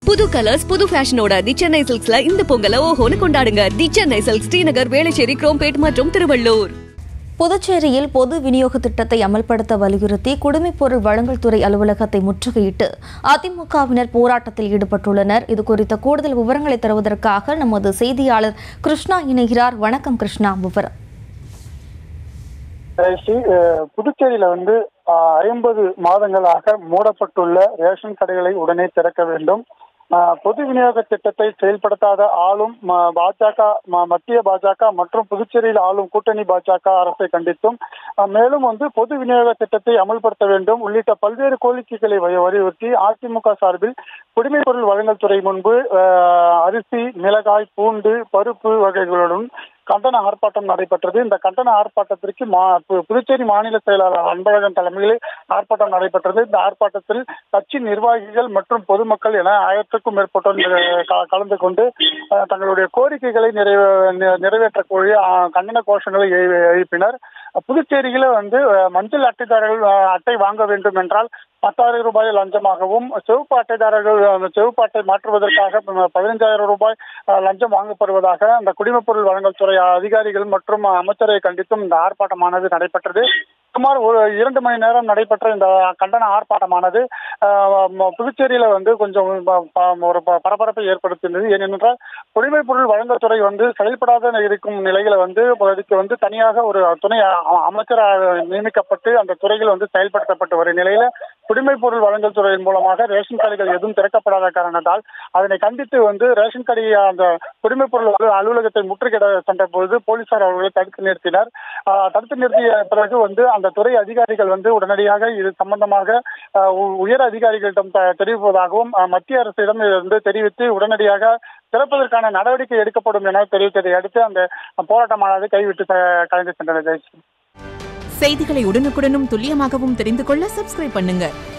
புது கலர்ஸ் புது ஃபேஷனோட தி சென்னை சில்க்ஸ்ல இந்த பொங்கலை ஓஹோன்னு கொண்டாடுங்க தி சென்னை சில்க்ஸ் ஸ்ரீநகர் வேளச்சேரி குரோம்பேட் மற்றும் திருவள்ளூர் புதுச்சேரியில் பொது விநியோக திட்டத்தை அமல்படுத்த வலியுறுத்தி குடிமைப்பொருள் வழங்கல் துறை அலுவலகத்தை முற்றுகையிட்டு அதிமுகவினர் போராட்டத்தில் ஈடுபட்டுள்ளனர் இது குறித்த கூடுதல் விவரங்களை தருவதற்காக நமது செய்தியாளர் கிருஷ்ணா இணைகிறார் வணக்கம் கிருஷ்ணா விவரம் ஸ்ரீ அஹ், புதுச்சேரியில வந்து ஐம்பது மாதங்களாக மூடப்பட்டுள்ள ரேஷன் கடைகளை உடனே திறக்க வேண்டும் அஹ், பொது விநியோக திட்டத்தை செயல்படுத்தாத ஆளும் ம- பாஜக ம- மத்திய பாஜக மற்றும் புதுச்சேரியில் ஆளும் கூட்டணி பாஜக அரசை கண்டித்தும் அஹ், மேலும் வந்து பொது விநியோக திட்டத்தை அமல்படுத்த வேண்டும் உள்ளிட்ட பல்வேறு கோரிக்கைகளை வ- வலியுறுத்தி அதிமுக சார்பில் குடிமைப் பொருள் வழங்கல் துறை முன்பு அஹ், அரிசி மிளகாய் பூண்டு பருப்பு வகைகளுடன் கண்டன ஆர்ப்பாட்டம் நடைபெற்றது இந்த கண்டன ஆர்ப்பாட்டத்திற்கு மா பு- புதுச்சேரி மாநில செயலாளர் அன்பழகன் தலைமையில் ஆர்ப்பாட்டம் நடைபெற்றது இந்த ஆர்ப்பாட்டத்தில் கட்சி நிர்வாகிகள் மற்றும் பொதுமக்கள் என ஆயிரத்துக்கும் மேற்பட்டோர் நிற- க- கலந்து கொண்டு அஹ், தங்களுடைய கோரிக்கைகளை நிறைவே நி- நிறைவேற்றக்கூடிய அஹ், கண்டன கோஷங்களை எழு- எழுப்பினர் புதுச்சேரியில வந்து அஹ், மஞ்சள் அட்டைதாரர்கள் அஹ், அட்டை வாங்க வேண்டும் என்றால் பத்தாயிரம் ரூபாய் லஞ்சமாகவும் சிவப்பு அட்டைதாரர்கள் அந்த சிவப்பு அட்டை மாற்றுவதற்காக ப- பதினைஞ்சாயிரம் ரூபாய் அஹ், லஞ்சம் வாங்கப்படுவதாக அந்த குடிமைப் பொருள் வழங்கல் துறை அதிகாரிகள் மற்றும் அமைச்சரை கண்டித்தும் இந்த ஆர்ப்பாட்டமானது நடைபெற்றது சுமார் ஒரு இரண்டு மணி நேரம் நடைபெற்ற இந்த கண்டன ஆர்ப்பாட்டமானது அஹ், ம- புதுச்சேரியில வந்து கொஞ்சம் ப- ப- ஒரு ப- பரபரப்பை ஏற்படுத்தினது ஏனென்றால் குடிமைப் பொருள் வழங்கல் துறை வந்து செயல்படாத இருக்கும் நிலையில வந்து அதுக்கு வந்து தனியாக ஒரு துணை அ- அமைச்சராக நியமிக்கப்பட்டு அந்த துறைகள் வந்து செயல்படுத்தப்பட்டு வரும் நிலையில குடிமைப் பொருள் வழங்கல் துறையின் மூலமாக ரேஷன் கடைகள் எதுவும் திறக்கப்படாத காரணத்தால் அதனை கண்டித்து வந்து ரேஷன் கடை அந்த குடிமைப் பொருள் அலு- அலுவலகத்தை முற்றுகையிட சென்ற பொழுது போலீசார் அவர்களை தடுத்து நிறுத்தினர் ஆஹ் தடுத்து நிறுத்திய பிறகு வந்து அந்த துறை அதிகாரிகள் வந்து உடனடியாக இது சம்பந்தமாக ஆஹ் உ- உயர் அதிகாரிகளிடம் த- தெரிவிப்பதாகவும் ஆஹ் மத்திய அரசிடம் இருந்து தெரிவித்து உடனடியாக திறப்பதற்கான நடவடிக்கை எடுக்கப்படும் என தெரிவித்ததை அடுத்து அந்த போராட்டமானது கைவிட்டு க- கலைந்து சென்றது ஜெயஸ்ரீ செய்திகளை உடனுக்குடனும் துல்லியமாகவும் தெரிந்து கொள்ள சப்ஸ்கிரைப் பண்ணுங்க